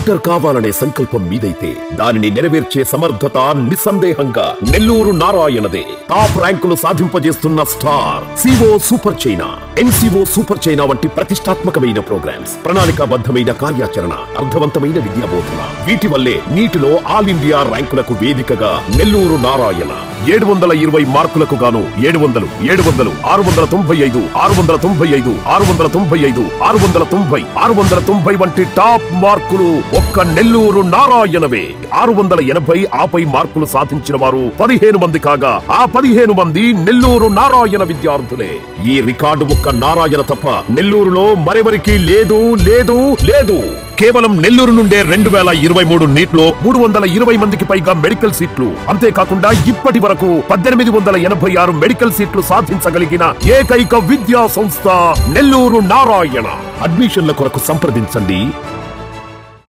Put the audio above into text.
doctor కావాలనే సంకల్పం మీదైతే దానిని నెరవేర్చే సమర్థత నిస్సందేహంగా నెల్లూరు నారాయణదే టాప్ ర్యాంకులు సాధింపజేస్తున్న star CO super China NCO super China వంటి ప్రతిష్టాత్మకమైన ప్రోగ్రామ్స్ ప్రణాళికాబద్ధమైన కార్యాచరణ అర్థవంతమైన విద్యా బోధన వీటి వల్లే నీటిలో ఆల్ ఇండియా ర్యాంకులకు వేదికగా నెల్లూరు నారాయణ ఏడు వందల ఇరవై మార్కులకు గాను ఏడు వందలు ఏడు వందలు ఆరు వందల తొంభై ఐదు ఆరు వందల తొంభై ఐదు ఆరు వందల తొంభై ఐదు ఆరు వందల తొంభై ఆరు వందల తొంభై వంటి టాప్ మార్కులు ఒక్క నెల్లూరు నారాయణవే ఆరు వందల ఎనభై ఆపై మార్కులు సాధించిన వారు పదిహేను మంది కాగా ఆ పదిహేను మంది నెల్లూరు నారాయణ విద్యార్థులే ఈ రికార్డు ఒక్క నారాయణ తప్ప నెల్లూరులో మరెవరికి లేదు లేదు లేదు కేవలం నెల్లూరు నుండే రెండు వేల ఇరవై మూడు నీట్లో మూడు వందల ఇరవై మందికి పైగా మెడికల్ సీట్లు అంతేకాకుండా ఇప్పటి వరకు పద్దెనిమిది వందల ఎనభై ఆరు మెడికల్ సీట్లు సాధించగలిగిన ఏకైక విద్యా సంస్థ నెల్లూరు నారాయణ అడ్మిషన్ల కొరకు సంప్రదించండి